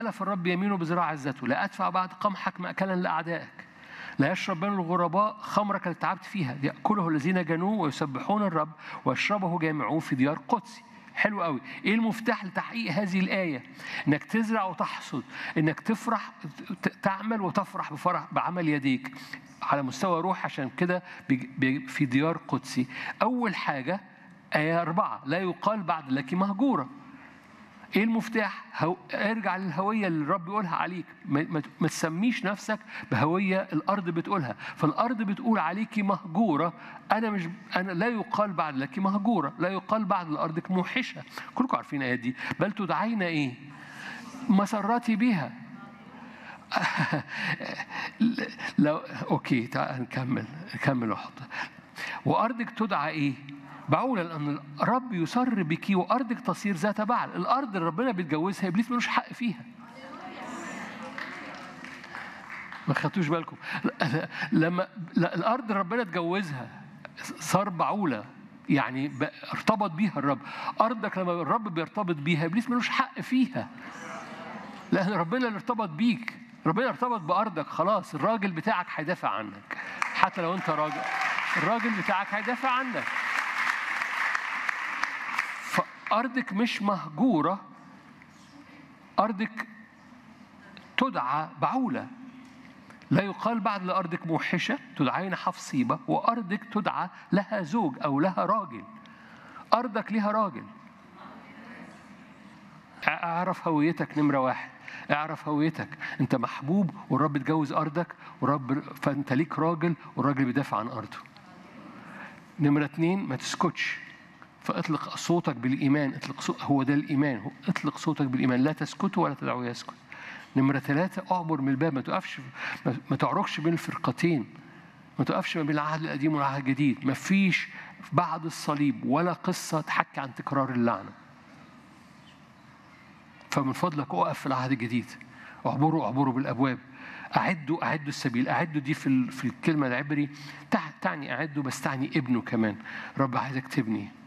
ألف الرب يمينه بذراع عزته لا أدفع بعد قمحك مأكلا لأعدائك لا يشرب بين الغرباء خمرك التي تعبت فيها يأكله الذين جنوه ويسبحون الرب ويشربه جامعوه في ديار قدسي حلو قوي ايه المفتاح لتحقيق هذه الايه انك تزرع وتحصد انك تفرح ت- تعمل وتفرح بفرح بعمل يديك على مستوى روح عشان كده بي- بي- في ديار قدسي اول حاجه ايه اربعه لا يقال بعد لك مهجوره ايه المفتاح؟ هو... ارجع للهويه اللي الرب يقولها عليك، ما, ما... ما تسميش نفسك بهويه الارض بتقولها، فالارض بتقول عليكي مهجوره، انا مش انا لا يقال بعد لك مهجوره، لا يقال بعد لارضك موحشه، كلكم عارفين الايات دي، بل تدعين ايه؟ مسرتي بها لو اوكي تعال نكمل نكمل وحط وارضك تدعى ايه؟ بعولة لأن الرب يسر بك وأرضك تصير ذات بعل الأرض اللي ربنا بيتجوزها إبليس ملوش حق فيها ما خدتوش بالكم لما لا، الأرض اللي ربنا اتجوزها صار بعولة يعني ب- ارتبط بيها الرب أرضك لما الرب بيرتبط بيها إبليس ملوش حق فيها لأن ربنا اللي ارتبط بيك ربنا ارتبط بأرضك خلاص الراجل بتاعك هيدافع عنك حتى لو أنت راجل الراجل بتاعك هيدافع عنك فأرضك مش مهجورة أرضك تدعى بعولة لا يقال بعد لأرضك موحشة تدعين حفصيبة وأرضك تدعى لها زوج أو لها راجل أرضك لها راجل اعرف هويتك نمرة واحد اعرف هويتك انت محبوب والرب اتجوز ارضك والرب فانت ليك راجل والراجل بيدافع عن ارضه نمرة اتنين ما تسكتش فاطلق صوتك بالإيمان اطلق صوت هو ده الإيمان هو اطلق صوتك بالإيمان لا تسكتوا ولا تدعوا يسكت نمرة ثلاثة أعبر من الباب ما تقفش ما- ما تعركش بين الفرقتين ما تقفش ما بين العهد القديم والعهد الجديد ما فيش بعد الصليب ولا قصة تحكي عن تكرار اللعنة فمن فضلك اقف في العهد الجديد اعبروا اعبروا بالابواب اعدوا اعدوا السبيل اعدوا دي في ال- في الكلمه العبري تع- تعني اعدوا بس تعني ابنه كمان رب عايزك تبني